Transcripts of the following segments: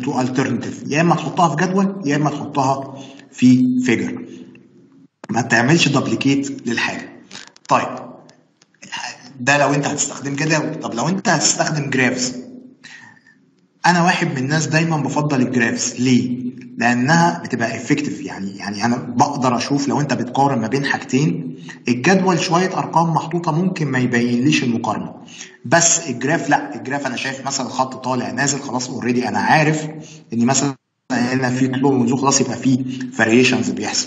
تو الترناتيف يا اما تحطها في جدول يا اما تحطها في فيجر ما تعملش دبليكيت للحاجه طيب ده لو انت هتستخدم جداول طب لو انت هتستخدم جرافز انا واحد من الناس دايما بفضل الجرافز ليه لانها بتبقى افكتيف يعني يعني انا بقدر اشوف لو انت بتقارن ما بين حاجتين الجدول شويه ارقام محطوطه ممكن ما يبينليش المقارنه بس الجراف لا الجراف انا شايف مثلا خط طالع نازل خلاص اوريدي انا عارف ان مثلا هنا في طلوع ونزول خلاص يبقى في فاريشنز بيحصل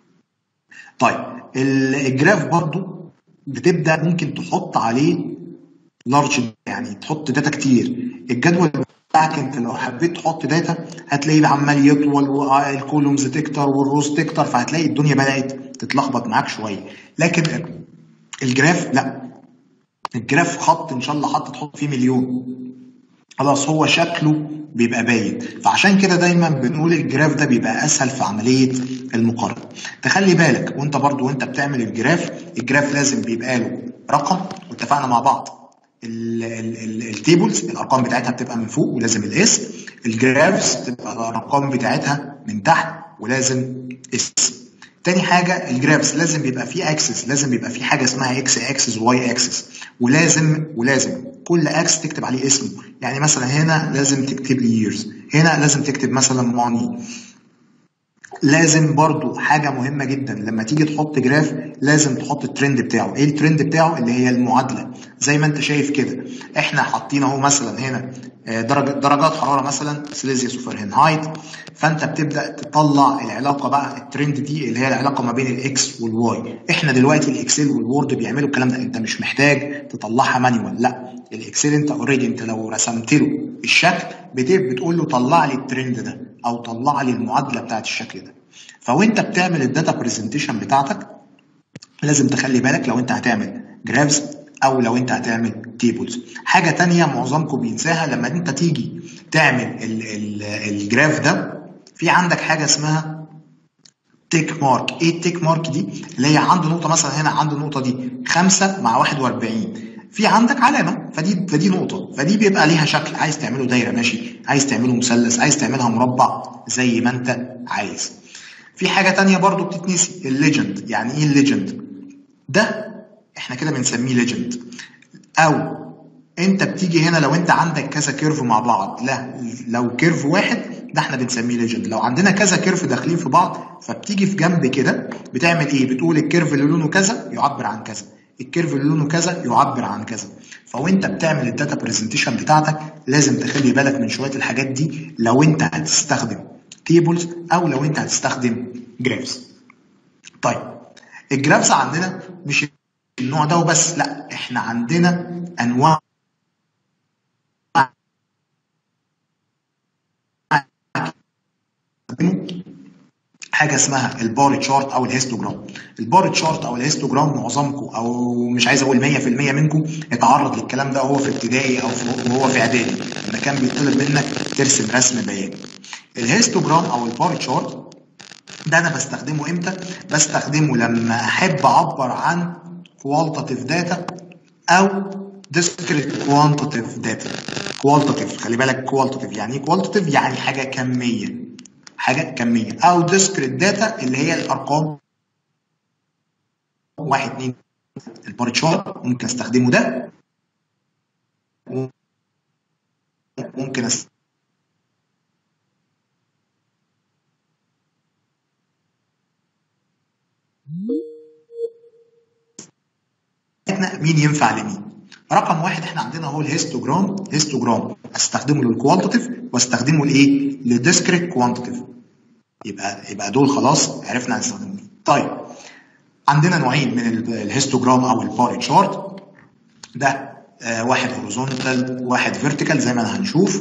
طيب الجراف برضو بتبدا ممكن تحط عليه لارج يعني تحط داتا كتير الجدول بتاعك انت لو حبيت تحط داتا هتلاقيه عمال يطول والكولومز تكتر والروز تكتر فهتلاقي الدنيا بدات تتلخبط معاك شويه لكن الجراف لا الجراف خط ان شاء الله حط تحط فيه مليون خلاص هو شكله بيبقى باين فعشان كده دايما بنقول الجراف ده بيبقى اسهل في عمليه المقارنه تخلي بالك وانت برضو وانت بتعمل الجراف الجراف لازم بيبقى له رقم واتفقنا مع بعض التيبلز الارقام بتاعتها بتبقى من فوق ولازم الاسم الجرافز تبقى الارقام بتاعتها من تحت ولازم اسم تاني حاجة الجرافز لازم بيبقى فيه اكسس لازم بيبقى فيه حاجة اسمها اكس اكسس واي اكسس ولازم ولازم كل اكس تكتب عليه اسمه يعني مثلا هنا لازم تكتب لي years هنا لازم تكتب مثلا money لازم برضو حاجة مهمة جدا لما تيجي تحط جراف لازم تحط الترند بتاعه ايه الترند بتاعه اللي هي المعادلة زي ما انت شايف كده احنا حاطين اهو مثلا هنا درجة درجات حرارة مثلا سيليزيوس وفahrenheit فانت بتبدا تطلع العلاقة بقى الترند دي اللي هي العلاقة ما بين الاكس والواي احنا دلوقتي الاكسل والوورد بيعملوا الكلام ده انت مش محتاج تطلعها مانيوال لا الاكسل انت اوريدي انت لو رسمت له الشكل بتقول له طلع لي الترند ده او طلع لي المعادله بتاعت الشكل ده فوانت بتعمل الداتا برزنتيشن بتاعتك لازم تخلي بالك لو انت هتعمل جرافز او لو انت هتعمل تيبلز حاجه تانية معظمكم بينساها لما انت تيجي تعمل ال ال الجراف ده في عندك حاجه اسمها تيك مارك ايه التيك مارك دي اللي هي عند نقطه مثلا هنا عند النقطه دي 5 مع 41 في عندك علامه فدي فدي نقطه فدي بيبقى ليها شكل عايز تعمله دايره ماشي عايز تعمله مثلث عايز تعملها مربع زي ما انت عايز في حاجه تانية برضو بتتنسي الليجند يعني ايه الليجند ده احنا كده بنسميه ليجند او انت بتيجي هنا لو انت عندك كذا كيرف مع بعض لا لو كيرف واحد ده احنا بنسميه ليجند لو عندنا كذا كيرف داخلين في بعض فبتيجي في جنب كده بتعمل ايه بتقول الكيرف اللي لونه كذا يعبر عن كذا الكيرف اللي لونه كذا يعبر عن كذا فوانت بتعمل الداتا برزنتيشن بتاعتك لازم تخلي بالك من شويه الحاجات دي لو انت هتستخدم تيبلز او لو انت هتستخدم جرافز طيب الجرافز عندنا مش النوع ده وبس لا احنا عندنا انواع حاجه اسمها البار تشارت او الهيستوجرام البار تشارت او الهيستوجرام معظمكم او مش عايز اقول 100% منكم اتعرض للكلام ده وهو في ابتدائي او وهو في اعدادي لما كان بيطلب منك ترسم رسم بياني الهيستوجرام او البار تشارت ده انا بستخدمه امتى بستخدمه لما احب اعبر عن كوالتاتيف داتا او discrete quantitative data qualitative خلي بالك qualitative يعني ايه qualitative يعني حاجه كميه حاجه كميه او discrete data اللي هي الارقام واحد اتنين البار تشارت ممكن استخدمه ده ممكن أست... مين ينفع لمين رقم واحد احنا عندنا هو الهيستوجرام هيستوجرام استخدمه للكوانتيتيف واستخدمه لايه للديسكريت كوانتيتيف يبقى يبقى دول خلاص عرفنا هنستخدمهم طيب عندنا نوعين من الهيستوجرام او البار تشارت ده آه واحد هوريزونتال واحد فيرتيكال زي ما هنشوف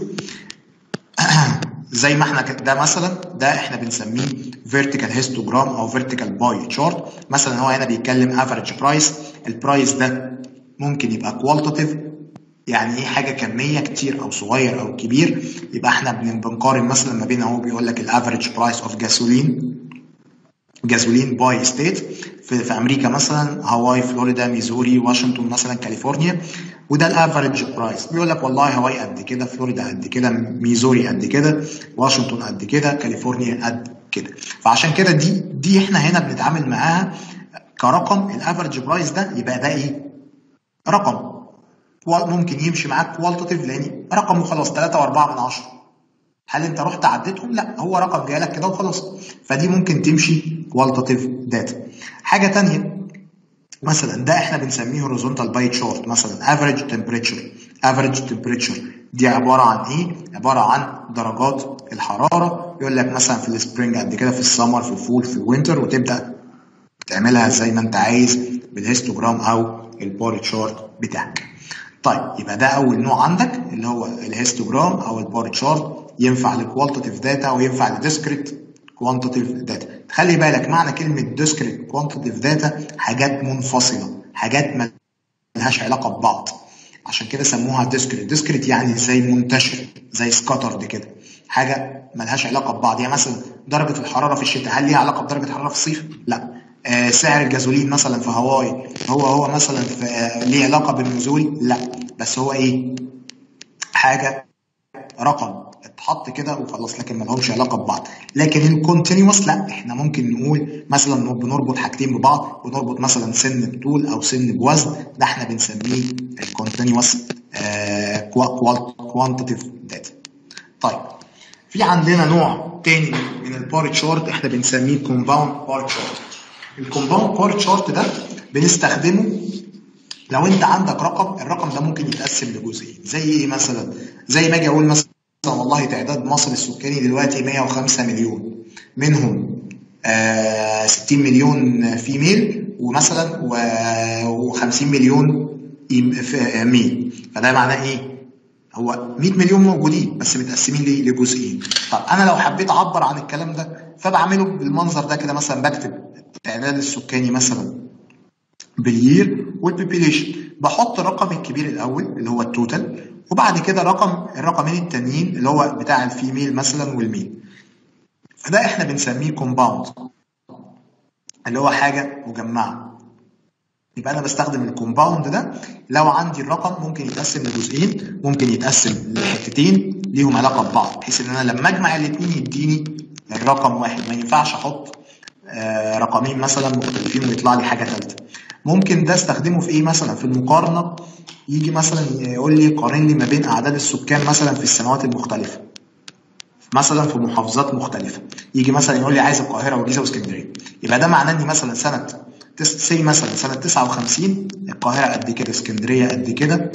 زي ما احنا ده مثلا ده احنا بنسميه فيرتيكال هيستوجرام او فيرتيكال باي تشارت مثلا هو هنا بيتكلم افريج برايس البرايس ده ممكن يبقى كوالتاتيف يعني ايه حاجه كميه كتير او صغير او كبير يبقى احنا بنقارن مثلا ما بين اهو بيقول لك الافريج برايس اوف جاسولين جازولين باي ستيت في, في امريكا مثلا هاواي فلوريدا ميزوري واشنطن مثلا كاليفورنيا وده الافريج برايس بيقول لك والله هاواي قد كده فلوريدا قد كده ميزوري قد كده واشنطن قد كده كاليفورنيا قد كده فعشان كده دي دي احنا هنا بنتعامل معاها كرقم الافريج برايس ده يبقى ده ايه؟ رقم ممكن يمشي معاك كوالتاتيف لان رقم وخلاص 3 و4 من 10 هل انت رحت عديتهم؟ لا هو رقم جاي لك كده وخلاص فدي ممكن تمشي كوالتاتيف داتا حاجه ثانيه مثلا ده احنا بنسميه هوريزونتال باي تشارت مثلا افريج تمبريتشر افريج تمبريتشر دي عباره عن ايه؟ عباره عن درجات الحراره يقول لك مثلا في السبرينج قد كده في السمر في الفول في الوينتر وتبدا تعملها زي ما انت عايز بالهيستوجرام او البار تشارت بتاعك. طيب يبقى ده اول نوع عندك اللي هو الهيستوجرام او البار تشارت ينفع لكوالتاتيف داتا وينفع لديسكريت كوانتيتيف داتا خلي بالك معنى كلمه ديسكريت كوانتيتيف داتا حاجات منفصله حاجات ملهاش علاقه ببعض عشان كده سموها ديسكريت ديسكريت يعني زي منتشر زي سكاترد كده حاجه ملهاش علاقه ببعض يعني مثلا درجه الحراره في الشتاء هل ليها علاقه بدرجه الحراره في الصيف لا آه سعر الجازولين مثلا في هاواي هو هو مثلا في آه ليه علاقه بالنزول لا بس هو ايه حاجه رقم اتحط كده وخلاص لكن ما لهمش علاقه ببعض لكن الكونتينوس لا احنا ممكن نقول مثلا بنربط حاجتين ببعض بنربط مثلا سن بطول او سن بوزن ده احنا بنسميه الكونتينوس كوانتيتيف داتا طيب في عندنا نوع تاني من البار تشارت احنا بنسميه كومباوند بار تشارت الكومباوند بار تشارت ده بنستخدمه لو انت عندك رقم الرقم ده ممكن يتقسم لجزئين زي ايه مثلا زي ما اجي اقول مثلا والله تعداد مصر السكاني دلوقتي 105 مليون منهم آه 60 مليون فيميل ومثلا و50 مليون ميل فده معناه ايه؟ هو 100 مليون موجودين بس متقسمين لجزئين طب انا لو حبيت اعبر عن الكلام ده فبعمله بالمنظر ده كده مثلا بكتب التعداد السكاني مثلا بالير والبوبيليشن بحط الرقم الكبير الاول اللي هو التوتال وبعد كده رقم الرقمين التانيين اللي هو بتاع الفيميل مثلا والميل فده احنا بنسميه كومباوند اللي هو حاجه مجمعه يبقى انا بستخدم الكومباوند ده لو عندي الرقم ممكن يتقسم لجزئين ممكن يتقسم لحتتين ليهم علاقه ببعض بحيث ان انا لما اجمع الاثنين يديني رقم واحد ما ينفعش احط آه رقمين مثلا مختلفين ويطلع لي حاجه ثالثه ممكن ده استخدمه في ايه مثلا في المقارنه يجي مثلا يقول لي قارن لي ما بين اعداد السكان مثلا في السنوات المختلفه مثلا في محافظات مختلفه يجي مثلا يقول لي عايز القاهره والجيزه واسكندريه يبقى ده معناه اني مثلا سنه سي مثلا سنه 59 القاهره قد كده اسكندريه قد كده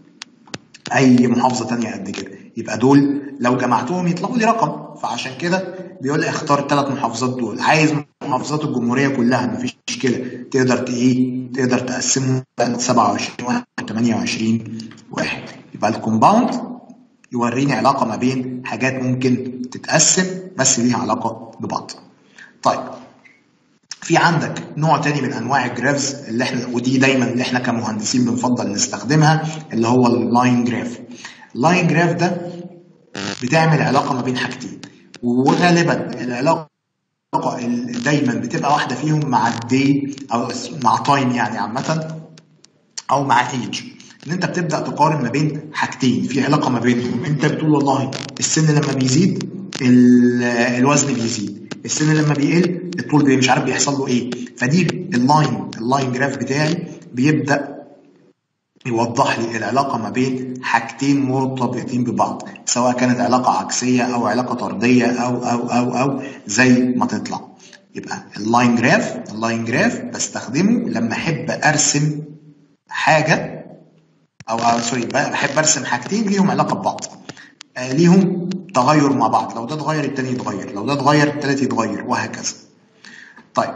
اي محافظه ثانيه قد كده يبقى دول لو جمعتهم يطلعوا لي رقم فعشان كده بيقول لي اختار الثلاث محافظات دول عايز محافظات الجمهوريه كلها مفيش مشكله تقدر ايه تقدر تقسمهم 27 واحد 28 واحد يبقى الكومباوند يوريني علاقه ما بين حاجات ممكن تتقسم بس ليها علاقه ببعض طيب في عندك نوع تاني من انواع الجرافز اللي احنا ودي دايما اللي احنا كمهندسين بنفضل نستخدمها اللي هو اللاين جراف اللاين جراف ده بتعمل علاقه ما بين حاجتين وغالبا العلاقه دايما بتبقى واحده فيهم مع الدي او مع تايم يعني عامه او مع ايج ان انت بتبدا تقارن ما بين حاجتين في علاقه ما بينهم انت بتقول والله السن لما بيزيد الوزن بيزيد السن لما بيقل الطول بي مش عارف بيحصل له ايه فدي اللاين اللاين جراف بتاعي بيبدا يوضح لي العلاقة ما بين حاجتين مرتبطين ببعض سواء كانت علاقة عكسية أو علاقة طردية أو أو أو أو زي ما تطلع يبقى اللاين جراف اللاين جراف بستخدمه لما أحب أرسم حاجة أو, أو سوري بحب أرسم حاجتين ليهم علاقة ببعض آه ليهم تغير مع بعض لو ده اتغير التاني يتغير لو ده اتغير التالت يتغير وهكذا طيب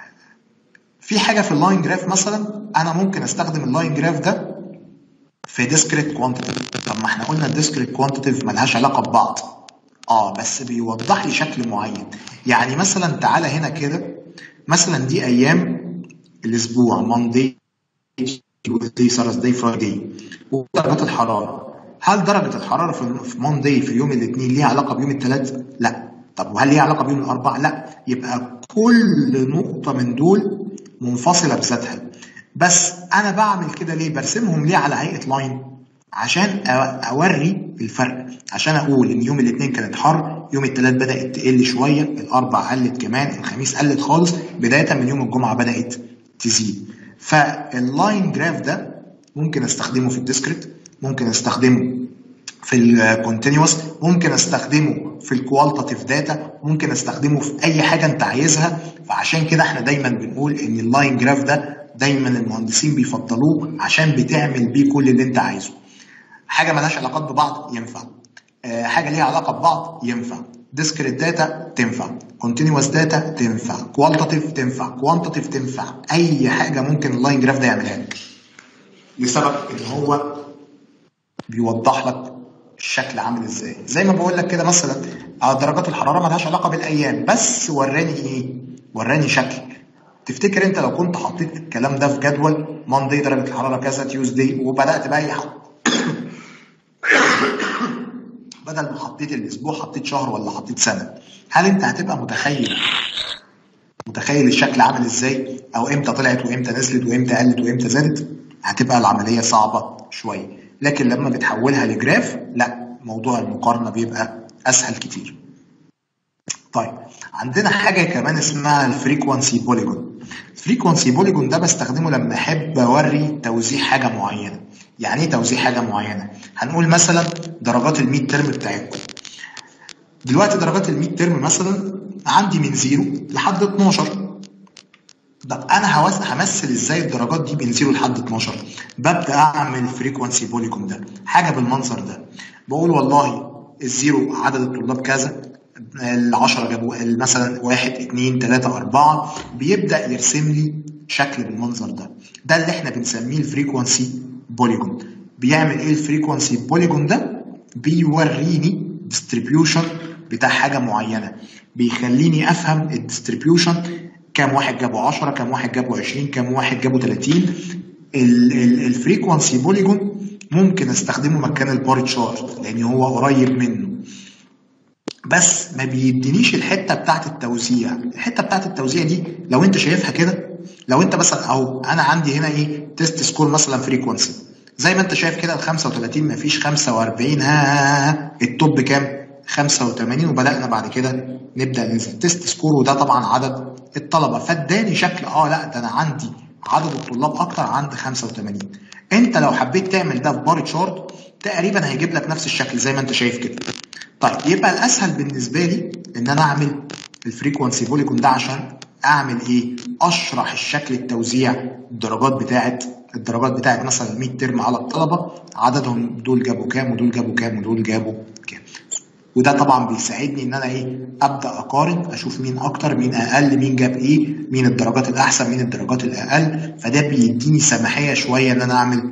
في حاجة في اللاين جراف مثلا أنا ممكن أستخدم اللاين جراف ده في ديسكريت كوانتيتيف طب ما احنا قلنا الديسكريت كوانتيتيف ملهاش علاقه ببعض اه بس بيوضح لي شكل معين يعني مثلا تعالى هنا كده مثلا دي ايام الاسبوع ماندي تيوزداي سارسداي فرايداي ودرجات الحراره هل درجه الحراره في ماندي في يوم الاثنين ليها علاقه بيوم الثلاث لا طب وهل ليها علاقه بيوم الاربع لا يبقى كل نقطة من دول منفصلة بذاتها بس أنا بعمل كده ليه؟ برسمهم ليه على هيئة لاين؟ عشان أوري الفرق عشان أقول إن يوم الاثنين كانت حر يوم الثلاث بدأت تقل شوية الأربع قلت كمان الخميس قلت خالص بداية من يوم الجمعة بدأت تزيد فاللاين جراف ده ممكن استخدمه في الديسكريت ممكن استخدمه في الكونتينوس ممكن استخدمه في الكوالتاتيف داتا ممكن استخدمه في اي حاجه انت عايزها فعشان كده احنا دايما بنقول ان اللاين جراف ده دايما المهندسين بيفضلوه عشان بتعمل بيه كل اللي انت عايزه حاجه مالهاش علاقات ببعض ينفع أه حاجه ليها علاقه ببعض ينفع ديسكريت داتا تنفع كونتينوس داتا تنفع كوالتاتيف تنفع كوانتاتيف تنفع اي حاجه ممكن اللاين جراف ده يعملها لك لسبب ان هو بيوضح لك الشكل عامل ازاي زي ما بقول لك كده مثلا درجات الحراره مالهاش علاقه بالايام بس وراني ايه وراني شكل تفتكر انت لو كنت حطيت الكلام ده في جدول ماندي درجه الحراره كذا تيوزداي وبدات بقى بدل ما حطيت الاسبوع حطيت شهر ولا حطيت سنه هل انت هتبقى متخيل متخيل الشكل عامل ازاي او امتى طلعت وامتى نزلت وامتى قلت وامتى زادت هتبقى العمليه صعبه شويه لكن لما بتحولها لجراف لا موضوع المقارنه بيبقى اسهل كتير طيب عندنا حاجه كمان اسمها الفريكوانسي بوليجون الفريكوانسي بوليجون ده بستخدمه لما احب اوري توزيع حاجه معينه يعني ايه توزيع حاجه معينه هنقول مثلا درجات الميد ترم بتاعتكم دلوقتي درجات الميد ترم مثلا عندي من 0 لحد 12 طب انا هوز... همثل ازاي الدرجات دي من 0 لحد 12 ببدا اعمل فريكوانسي بوليجون ده حاجه بالمنظر ده بقول والله الزيرو عدد الطلاب كذا ال10 جابوا مثلا 1 2 3 4 بيبدا يرسم لي شكل بالمنظر ده ده اللي احنا بنسميه الفريكوانسي بوليجون بيعمل ايه الفريكوانسي بوليجون ده بيوريني ديستريبيوشن بتاع حاجه معينه بيخليني افهم الديستريبيوشن كام واحد جابوا 10 كام واحد جابوا 20 كام واحد جابوا 30 الفريكوانسي بوليجون ممكن استخدمه مكان البار تشارت لان هو قريب منه بس ما بيدينيش الحته بتاعت التوزيع الحته بتاعت التوزيع دي لو انت شايفها كده لو انت مثلا او انا عندي هنا ايه تيست سكور مثلا فريكوانسي زي ما انت شايف كده ال 35 ما فيش 45 ها, ها, ها التوب كام 85 وبدانا بعد كده نبدا ننزل تيست سكور وده طبعا عدد الطلبه فاداني شكل اه لا ده انا عندي عدد الطلاب اكتر عند 85 انت لو حبيت تعمل ده في بار تشارت تقريبا هيجيب لك نفس الشكل زي ما انت شايف كده طيب يبقى الاسهل بالنسبه لي ان انا اعمل الفريكوانسي بوليكون ده عشان اعمل ايه اشرح الشكل التوزيع الدرجات بتاعت الدرجات بتاعت مثلا ال 100 ترم على الطلبه عددهم دول جابوا كام ودول جابوا كام ودول جابوا كام وده طبعا بيساعدني ان انا ايه ابدا اقارن اشوف مين اكتر مين اقل مين جاب ايه مين الدرجات الاحسن مين الدرجات الاقل فده بيديني سماحيه شويه ان انا اعمل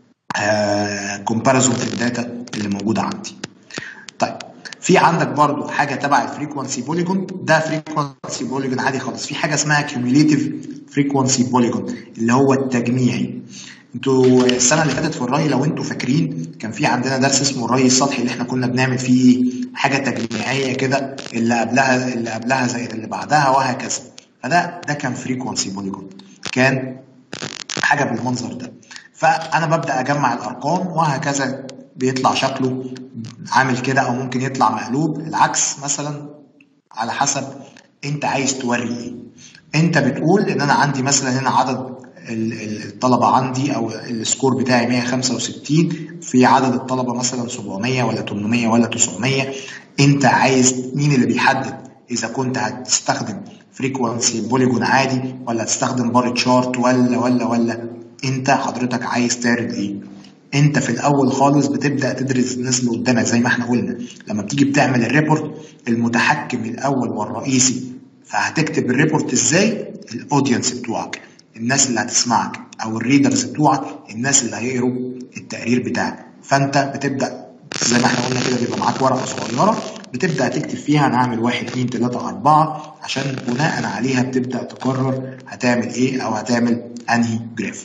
كومباريزون في الداتا اللي موجوده عندي طيب في عندك برضو حاجه تبع الفريكوانسي بوليجون ده فريكوانسي بوليجون عادي خالص في حاجه اسمها كيوميليتيف فريكوانسي بوليجون اللي هو التجميعي انتوا السنه اللي فاتت في الري لو انتوا فاكرين كان في عندنا درس اسمه الري السطحي اللي احنا كنا بنعمل فيه حاجه تجميعيه كده اللي قبلها اللي قبلها زي اللي بعدها وهكذا فده ده كان فريكوانسي بوليجون كان حاجه بالمنظر ده فانا ببدا اجمع الارقام وهكذا بيطلع شكله عامل كده او ممكن يطلع مقلوب العكس مثلا على حسب انت عايز توري ايه انت بتقول ان انا عندي مثلا هنا عدد الطلبه عندي او السكور بتاعي 165 في عدد الطلبه مثلا 700 ولا 800 ولا 900 انت عايز مين اللي بيحدد اذا كنت هتستخدم فريكوانسي بوليجون عادي ولا هتستخدم بار تشارت ولا ولا ولا انت حضرتك عايز تعرض ايه انت في الاول خالص بتبدا تدرس الناس اللي قدامك زي ما احنا قلنا لما بتيجي بتعمل الريبورت المتحكم الاول والرئيسي فهتكتب الريبورت ازاي الاودينس بتوعك الناس اللي هتسمعك او الريدرز بتوعك الناس اللي هيقروا التقرير بتاعك فانت بتبدا زي ما احنا قلنا كده بيبقى معاك ورقه صغيره بتبدا تكتب فيها انا هعمل 1 2 3 4 عشان بناء عليها بتبدا تقرر هتعمل ايه او هتعمل انهي جراف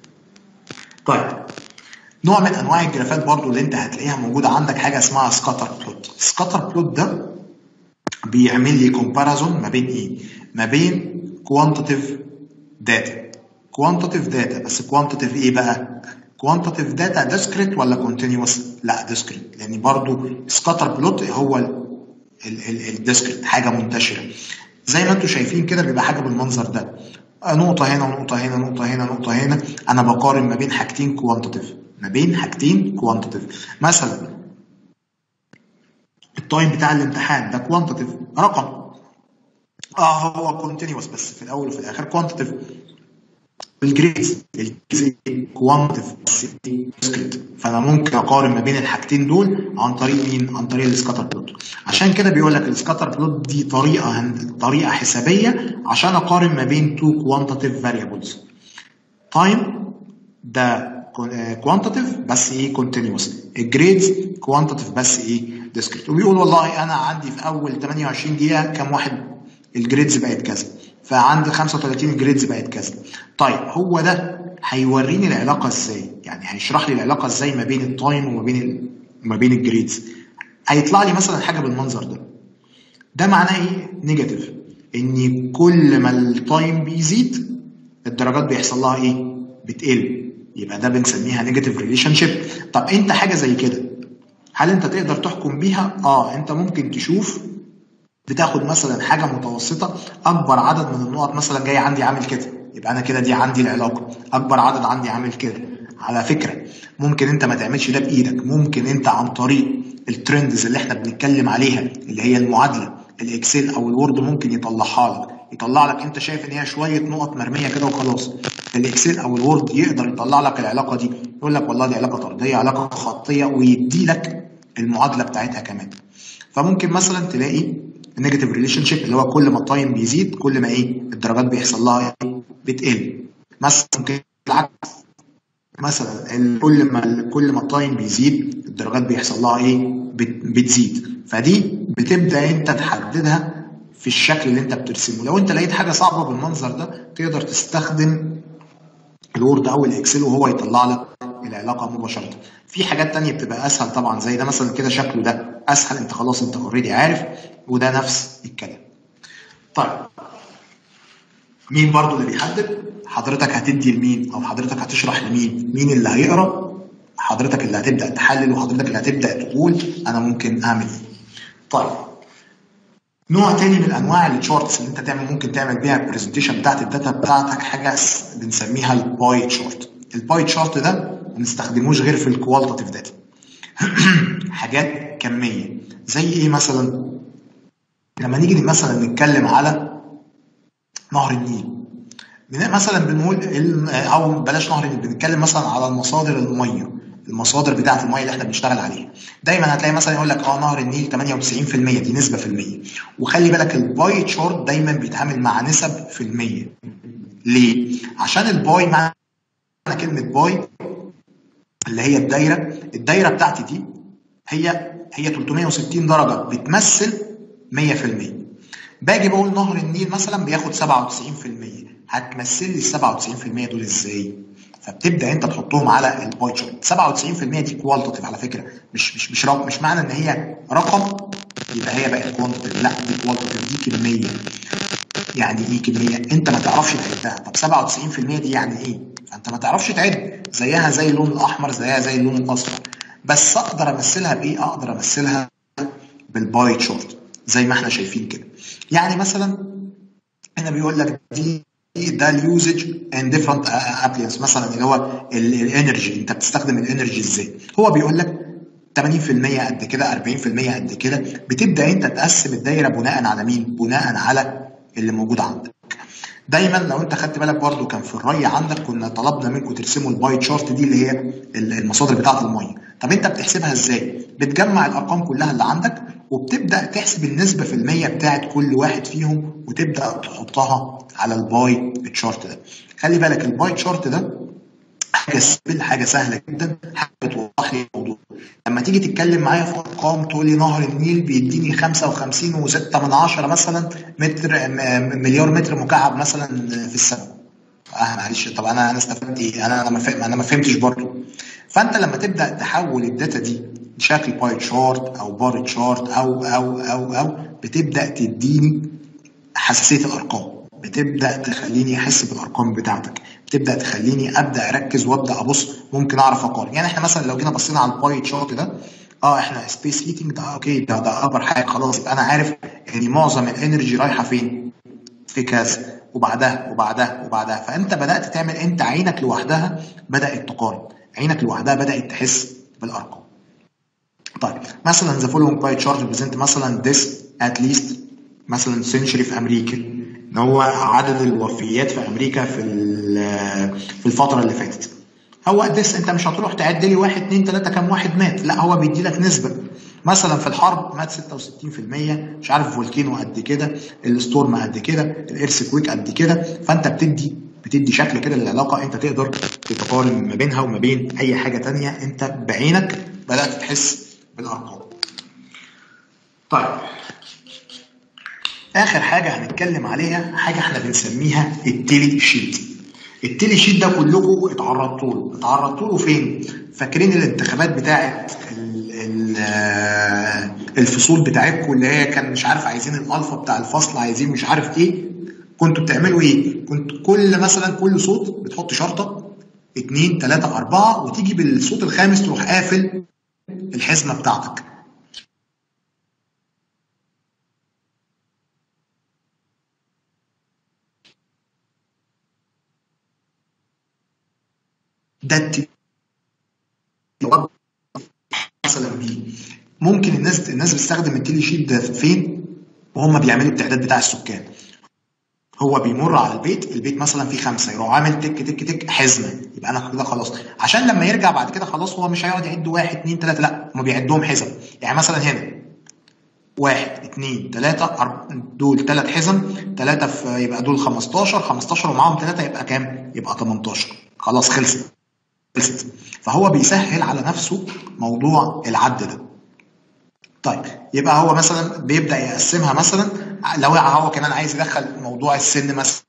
طيب نوع من انواع الجرافات برضو اللي انت هتلاقيها موجوده عندك حاجه اسمها سكاتر بلوت سكاتر بلوت ده بيعمل لي كومباريزون ما بين ايه ما بين كوانتيتيف داتا كوانتيتيف داتا بس كوانتيتيف ايه بقى كوانتيتيف داتا ديسكريت ولا كونتينوس لا ديسكريت لان برضو سكاتر بلوت هو الديسكريت حاجه منتشره زي ما انتم شايفين كده بيبقى حاجه بالمنظر ده نقطة هنا ونقطة هنا نقطة هنا نقطة هنا أنا بقارن ما بين حاجتين كوانتيتيف ما بين حاجتين كوانتيتيف مثلا التايم بتاع الامتحان ده كوانتيتيف رقم اه هو كونتينوس بس في الأول وفي الآخر كوانتيتيف الجريدز الجريدز كوانتيتيف بس ديسكريت فانا ممكن اقارن ما بين الحاجتين دول عن طريق مين؟ عن طريق السكاتر بلوت عشان كده بيقول لك السكاتر بلوت دي طريقه هند... طريقه حسابيه عشان اقارن ما بين تو كوانتيتيف فاريبلز تايم ده كوانتيتيف بس ايه كونتينوس الجريدز كوانتيتيف بس ايه ديسكريت وبيقول والله انا عندي في اول 28 دقيقه كام واحد الجريدز بقت كذا فعند 35 الجريدز بقت كذا طيب هو ده هيوريني العلاقه ازاي يعني هيشرح لي العلاقه ازاي ما بين التايم وما بين ال... ما بين الجريدز هيطلع لي مثلا حاجه بالمنظر ده ده معناه ايه نيجاتيف ان كل ما التايم بيزيد الدرجات بيحصل لها ايه بتقل يبقى ده بنسميها نيجاتيف ريليشن شيب طب انت حاجه زي كده هل انت تقدر تحكم بيها اه انت ممكن تشوف بتاخد مثلا حاجه متوسطه اكبر عدد من النقط مثلا جاي عندي عامل كده يبقى انا كده دي عندي العلاقه اكبر عدد عندي عامل كده على فكره ممكن انت ما تعملش ده بايدك ممكن انت عن طريق الترندز اللي احنا بنتكلم عليها اللي هي المعادله الاكسل او الوورد ممكن يطلعها لك يطلع لك انت شايف ان هي شويه نقط مرميه كده وخلاص الاكسل او الوورد يقدر يطلع لك العلاقه دي يقول لك والله دي علاقه طرديه علاقه خطيه ويدي لك المعادله بتاعتها كمان فممكن مثلا تلاقي النيجاتيف ريليشن شيب اللي هو كل ما التايم بيزيد كل ما ايه الدرجات بيحصل لها ايه بتقل مثلا ممكن العكس مثلا كل ما كل ما التايم بيزيد الدرجات بيحصل لها ايه بتزيد فدي بتبدا انت تحددها في الشكل اللي انت بترسمه لو انت لقيت حاجه صعبه بالمنظر ده تقدر تستخدم الوورد او الاكسل وهو يطلع لك العلاقه مباشره في حاجات تانية بتبقى اسهل طبعا زي ده مثلا كده شكله ده اسهل انت خلاص انت اوريدي عارف وده نفس الكلام طيب مين برضو اللي بيحدد حضرتك هتدي لمين او حضرتك هتشرح لمين مين اللي هيقرا حضرتك اللي هتبدا تحلل وحضرتك اللي هتبدا تقول انا ممكن اعمل ايه طيب نوع تاني من انواع التشارتس اللي انت تعمل ممكن تعمل بيها البرزنتيشن بتاعت الداتا بتاعتك حاجه بنسميها الباي تشارت الباي تشارت ده ما بنستخدموش غير في الكوالتاتيف داتا حاجات كميه زي ايه مثلا لما نيجي مثلا نتكلم على نهر النيل مثلا بنقول او بلاش نهر النيل بنتكلم مثلا على المصادر الميه المصادر بتاعه الميه اللي احنا بنشتغل عليها دايما هتلاقي مثلا يقول لك اه نهر النيل 98% دي نسبه في الميه وخلي بالك الباي تشارت دايما بيتعامل مع نسب في الميه ليه عشان الباي معنى كلمه باي اللي هي الدايره الدايره بتاعتي دي هي هي 360 درجه بتمثل 100% باجي بقول نهر النيل مثلا بياخد 97% هتمثل لي ال 97% دول ازاي؟ فبتبدا انت تحطهم على الباي تشارت 97% دي كوالتاتيف على فكره مش مش مش رقم مش معنى ان هي رقم يبقى هي بقت كوانتيتيف لا دي كوالتاتيف دي كميه يعني ايه كميه انت ما تعرفش تعدها طب 97% دي يعني ايه فانت ما تعرفش تعد زيها زي اللون الاحمر زيها زي اللون الاصفر بس اقدر امثلها بايه اقدر امثلها بالباي تشارت زي ما احنا شايفين كده يعني مثلا هنا بيقول لك دي ده اليوزج ان ديفرنت ابلينس مثلا اللي هو الانرجي انت بتستخدم الانرجي ازاي هو بيقول لك 80% قد كده 40% قد كده بتبدا انت تقسم الدايره بناء على مين بناء على اللي موجود عندك دايما لو انت خدت بالك برضو كان في الري عندك كنا طلبنا منكم ترسموا الباي تشارت دي اللي هي المصادر بتاعه الميه طب انت بتحسبها ازاي بتجمع الارقام كلها اللي عندك وبتبدا تحسب النسبه في الميه بتاعت كل واحد فيهم وتبدا تحطها على الباي تشارت ده خلي بالك الباي تشارت ده حاجه سهل حاجه سهله جدا حاجه بتوضح لي الموضوع لما تيجي تتكلم معايا في ارقام تقول لي نهر النيل بيديني 55 و6 من عشرة مثلا متر مليار متر مكعب مثلا في السنه اه معلش طب انا انا استفدت ايه انا انا ما فهم انا ما فهمتش برضه فانت لما تبدا تحول الداتا دي لشكل باي تشارت او بار تشارت او او او او بتبدا تديني حساسيه الارقام بتبدا تخليني احس بالارقام بتاعتك بتبدا تخليني ابدا اركز وابدا ابص ممكن اعرف اقارن يعني احنا مثلا لو جينا بصينا على الباي تشارت ده اه احنا سبيس هيتنج ده اوكي ده ده اكبر حاجه خلاص يبقى انا عارف ان معظم الانرجي رايحه فين في كذا وبعدها وبعدها وبعدها فانت بدات تعمل انت عينك لوحدها بدات تقارن عينك لوحدها بدات تحس بالارقام طيب مثلا the following pie chart represent مثلا this at least مثلا century في امريكا ان هو عدد الوفيات في امريكا في في الفتره اللي فاتت هو this انت مش هتروح تعد لي واحد اثنين ثلاثه كام واحد مات لا هو بيدي لك نسبه مثلا في الحرب مات 66% مش عارف فولكينو قد كده الستورم قد كده الارث كويك قد كده فانت بتدي بتدي شكل كده للعلاقه انت تقدر تتقارن ما بينها وما بين اي حاجه تانية انت بعينك بدات تحس بالارقام. طيب اخر حاجه هنتكلم عليها حاجه احنا بنسميها التيلي شيت. التيلي شيت ده كلكم اتعرضتوا له، اتعرضتوا له فين؟ فاكرين الانتخابات بتاعه الفصول بتاعتكم اللي هي كان مش عارف عايزين الالفا بتاع الفصل عايزين مش عارف ايه كنتوا بتعملوا ايه؟ كنت كل مثلا كل صوت بتحط شرطه اثنين ثلاثه اربعه وتيجي بالصوت الخامس تروح قافل الحزمه بتاعتك. ده مثلا بيه ممكن الناس الناس بتستخدم التيلي شيت ده فين وهم بيعملوا التعداد بتاع السكان هو بيمر على البيت البيت مثلا فيه خمسه يروح عامل تك تك تك حزمه يبقى انا كده خلاص عشان لما يرجع بعد كده خلاص هو مش هيقعد يعد واحد اثنين ثلاثه لا هم بيعدهم حزم يعني مثلا هنا واحد اثنين ثلاثة دول ثلاث حزم ثلاثة في يبقى دول 15 15 ومعاهم ثلاثة يبقى كام؟ يبقى 18 خلاص خلصت خلصت فهو بيسهل على نفسه موضوع العد ده طيب يبقى هو مثلا بيبدا يقسمها مثلا لو هو كمان عايز يدخل موضوع السن مثلا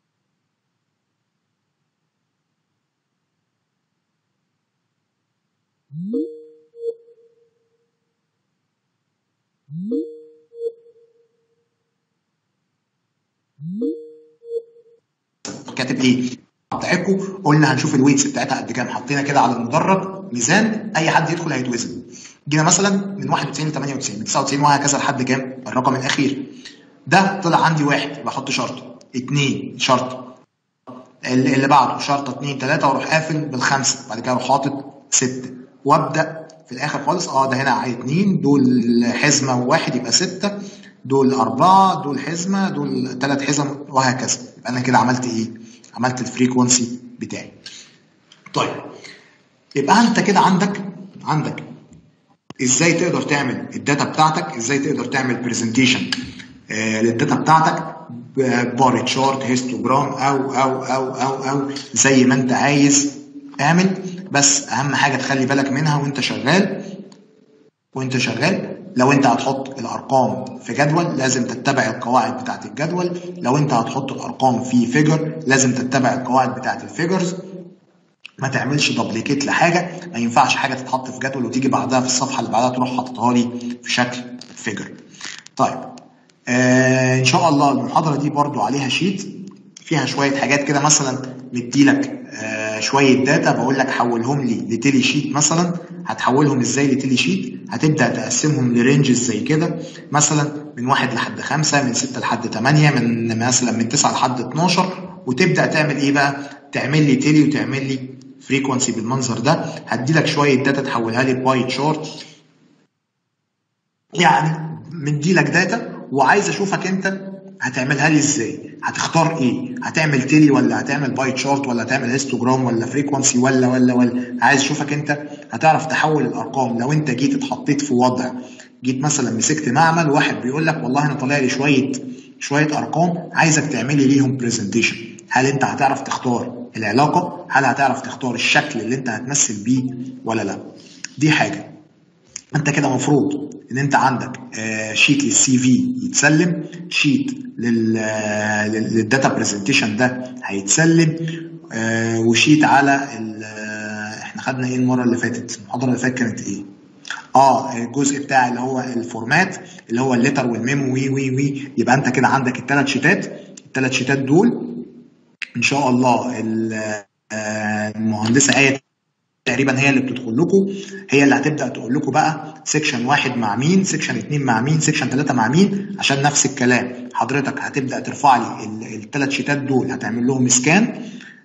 كاتب ايه؟ بتاعتكم قلنا هنشوف الويتس بتاعتها قد كام حطينا كده على المدرج ميزان اي حد يدخل هيتوزن جينا مثلا من 91 ل 98 من 99 وهكذا لحد كام الرقم الاخير ده طلع عندي واحد بحط شرطه اثنين شرطه اللي بعده شرطه اثنين ثلاثه واروح قافل بالخمسه بعد كده اروح حاطط سته وابدا في الاخر خالص اه ده هنا اثنين دول حزمه وواحد يبقى سته دول اربعه دول حزمه دول ثلاث حزم وهكذا يبقى انا كده عملت ايه؟ عملت الفريكونسي بتاعي. طيب يبقى انت كده عندك عندك ازاي تقدر تعمل الداتا بتاعتك ازاي تقدر تعمل برزنتيشن آه للداتا بتاعتك بار تشارت هيستوجرام أو, او او او او زي ما انت عايز اعمل بس اهم حاجه تخلي بالك منها وانت شغال وانت شغال لو انت هتحط الارقام في جدول لازم تتبع القواعد بتاعت الجدول لو انت هتحط الارقام في فيجر لازم تتبع القواعد بتاعت الفيجرز ما تعملش دبليكيت لحاجه ما ينفعش حاجه تتحط في جدول وتيجي بعدها في الصفحه اللي بعدها تروح حاططها لي في شكل فيجر طيب آه ان شاء الله المحاضره دي برضو عليها شيت فيها شويه حاجات كده مثلا مديلك آه شويه داتا بقول لك حولهم لي لتيلي شيت مثلا هتحولهم ازاي لتيلي شيت هتبدا تقسمهم لرينجز زي كده مثلا من واحد لحد خمسة من ستة لحد ثمانية من مثلا من تسعة لحد 12 وتبدا تعمل ايه بقى تعمل لي تيلي وتعمل لي فريكونسي بالمنظر ده هدي لك شويه داتا تحولها لي باي تشارت يعني مدي لك داتا وعايز اشوفك انت هتعملها لي ازاي هتختار ايه هتعمل تيلي ولا هتعمل باي تشارت ولا هتعمل هيستوجرام ولا فريكونسي ولا ولا ولا عايز اشوفك انت هتعرف تحول الارقام لو انت جيت اتحطيت في وضع جيت مثلا مسكت معمل واحد بيقول لك والله انا طالع لي شويه شويه ارقام عايزك تعملي ليهم برزنتيشن هل انت هتعرف تختار العلاقه هل هتعرف تختار الشكل اللي انت هتمثل بيه ولا لا دي حاجه انت كده مفروض ان انت عندك شيت للسي في يتسلم شيت للداتا برزنتيشن ده هيتسلم وشيت على احنا خدنا ايه المره اللي فاتت المحاضره اللي فاتت كانت ايه اه الجزء بتاع اللي هو الفورمات اللي هو الليتر والميمو وي وي وي يبقى انت كده عندك الثلاث شيتات الثلاث شيتات دول ان شاء الله المهندسه ايه تقريبا هي اللي بتدخل لكم هي اللي هتبدا تقول لكم بقى سيكشن واحد مع مين سيكشن اثنين مع مين سيكشن ثلاثه مع مين عشان نفس الكلام حضرتك هتبدا ترفع لي الثلاث شيتات دول هتعمل لهم سكان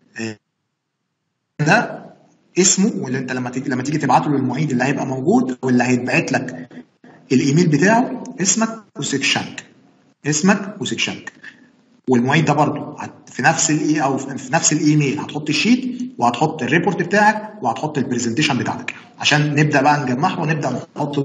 ده اسمه واللي انت لما تيجي لما تيجي تبعته للمعيد اللي هيبقى موجود واللي هيتبعت لك الايميل بتاعه اسمك وسكشنك اسمك وسكشنك والمعيد ده برضه في نفس الاي او في نفس الايميل هتحط الشيت وهتحط الريبورت بتاعك وهتحط البرزنتيشن بتاعتك عشان نبدا بقى نجمعها ونبدا نحط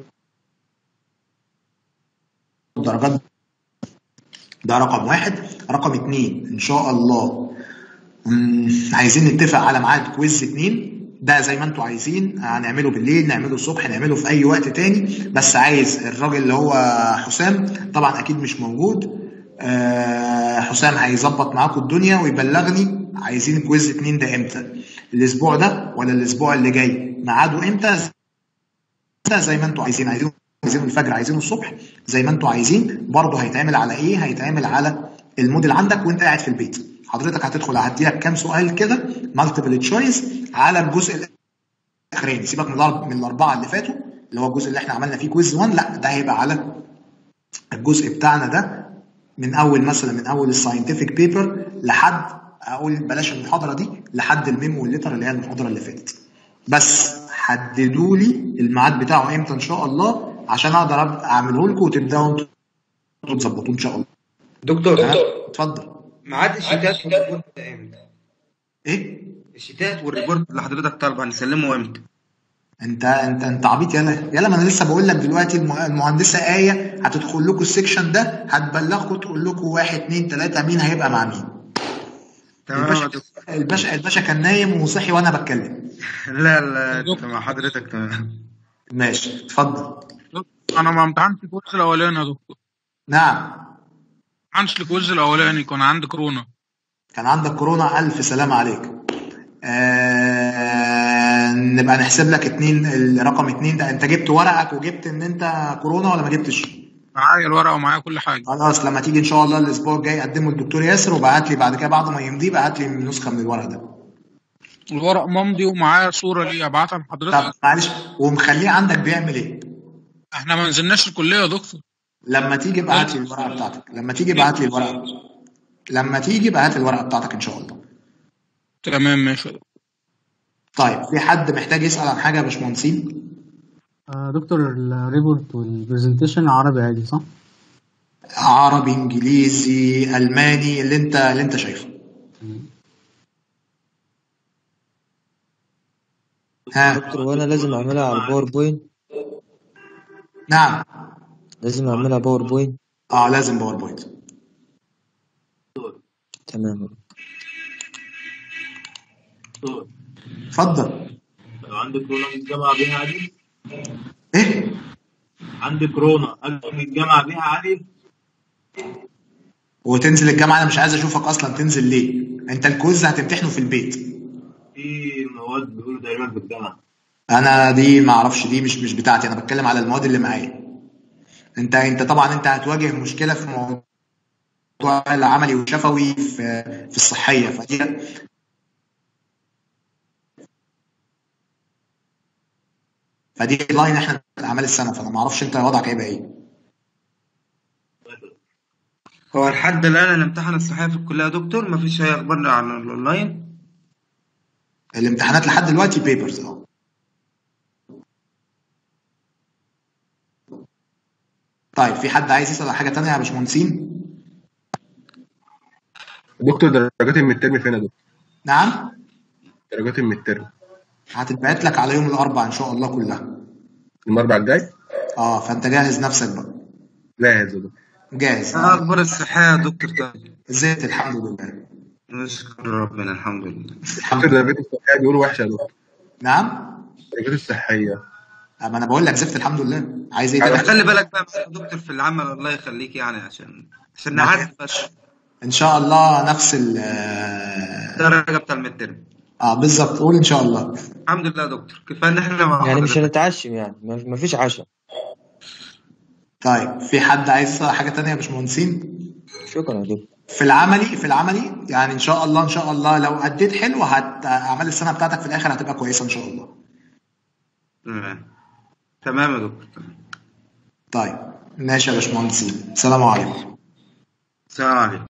درجات ده رقم واحد رقم اتنين ان شاء الله عايزين نتفق على ميعاد كويز اتنين ده زي ما انتوا عايزين هنعمله بالليل نعمله الصبح نعمله في اي وقت تاني بس عايز الراجل اللي هو حسام طبعا اكيد مش موجود آه حسام هيظبط معاكم الدنيا ويبلغني عايزين كويز اتنين ده امتى الاسبوع ده ولا الاسبوع اللي جاي ميعاده امتى زي ما انتوا عايزين عايزين عايزينه الفجر عايزينه الصبح زي ما انتوا عايزين برضه هيتعمل على ايه هيتعمل على الموديل عندك وانت قاعد في البيت حضرتك هتدخل هديلك كام سؤال كده مالتيبل تشويس على الجزء الاخراني سيبك من من الاربعه اللي فاتوا اللي هو الجزء اللي احنا عملنا فيه كويز 1 لا ده هيبقى على الجزء بتاعنا ده من اول مثلا من اول الساينتفك بيبر لحد اقول بلاش المحاضره دي لحد الميمو والليتر اللي هي المحاضره اللي فاتت بس حددوا لي الميعاد بتاعه امتى ان شاء الله عشان اقدر اعمله لكم وتبداوا انتوا تظبطوه ان شاء الله دكتور اتفضل ميعاد الشتات والريبورت امتى؟ ايه الشتات والريبورت اللي حضرتك طالبه هنسلمه امتى؟ انت انت انت عبيط يلا يلا ما انا لسه بقول لك دلوقتي المهندسه ايه هتدخل لكم السكشن ده هتبلغكم تقول لكم واحد اثنين ثلاثه مين هيبقى مع مين تمام الباشا الباشا الباشا كان نايم وصحي وانا بتكلم لا لا مع حضرتك تمام ماشي اتفضل انا ما امتحنتش الكورس الاولاني يا دكتور نعم ما امتحنتش الكورس الاولاني كان عندي كورونا كان عندك كورونا الف سلام عليك آه نبقى نحسب لك اتنين الرقم اتنين ده انت جبت ورقك وجبت ان انت كورونا ولا ما جبتش؟ معايا الورقه ومعايا كل حاجه خلاص لما تيجي ان شاء الله الاسبوع الجاي قدمه للدكتور ياسر وبعت لي بعد كده بعد ما يمضيه بعت لي نسخه من الورق ده الورق ممضي ومعايا صوره ليه ابعتها طب لحضرتك معلش ومخليه عندك بيعمل ايه؟ احنا ما نزلناش الكليه يا دكتور لما تيجي ابعت لي الورقه بتاعتك لما تيجي ابعت لي الورقه لما تيجي ابعت لي الورقه بتاعتك ان شاء الله تمام ماشي يا دكتور طيب في حد محتاج يسال عن حاجه يا باشمهندسين؟ آه، دكتور الريبورت والبرزنتيشن عربي عادي صح؟ عربي انجليزي الماني اللي انت اللي انت شايفه ها دكتور وانا لازم اعملها على الباوربوينت نعم لازم اعملها باوربوينت اه لازم باوربوينت تمام اتفضل لو عندي كورونا الجامعة بيها عادي ايه عندي كورونا أجي الجامعة بيها عادي وتنزل الجامعه انا مش عايز اشوفك اصلا تنزل ليه انت الكويز هتمتحنه في البيت في مواد بيقولوا تقريبا في الجامعة انا دي ما اعرفش دي مش مش بتاعتي انا بتكلم على المواد اللي معايا انت انت طبعا انت هتواجه مشكله في موضوع العملي والشفوي في في الصحيه فدي فدي لاين احنا اعمال السنه فانا ما اعرفش انت وضعك هيبقى ايه هو لحد الان الامتحان الصحي في الكليه يا دكتور ما فيش اي اخبار عن الاونلاين الامتحانات لحد دلوقتي بيبرز اه طيب في حد عايز يسال على حاجه تانية يا باشمهندسين دكتور درجات المترم فين يا دكتور؟ نعم درجات المترم هتتبعت لك على يوم الاربعاء ان شاء الله كلها الاربع الجاي؟ اه فانت جهز نفسك بقى جاهز يا دكتور جاهز ايه اخبار الصحيه يا دكتور طيب زيت الحمد لله نشكر ربنا الحمد لله الحمد دكتور لله درجات الصحية بيقولوا وحشة يا دكتور نعم درجات الصحية اما انا بقول لك زفت الحمد لله عايز ايه طب تاني خلي بالك بقى يا دكتور في العمل الله يخليك يعني عشان عشان نعدي بس ان شاء الله نفس ال الدرجه بتاع المترم اه بالظبط قول ان شاء الله الحمد لله يا دكتور كفايه ان احنا مع يعني مش حضرتك. هنتعشم يعني ما ما فيش عشاء طيب في حد عايز حاجه تانية يا باشمهندسين شكرا يا دكتور في العملي في العملي يعني ان شاء الله ان شاء الله لو اديت حلو هت اعمال السنه بتاعتك في الاخر هتبقى كويسه ان شاء الله تمام تمام يا دكتور تمام طيب ماشي يا باشمهندسين السلام عليكم السلام عليكم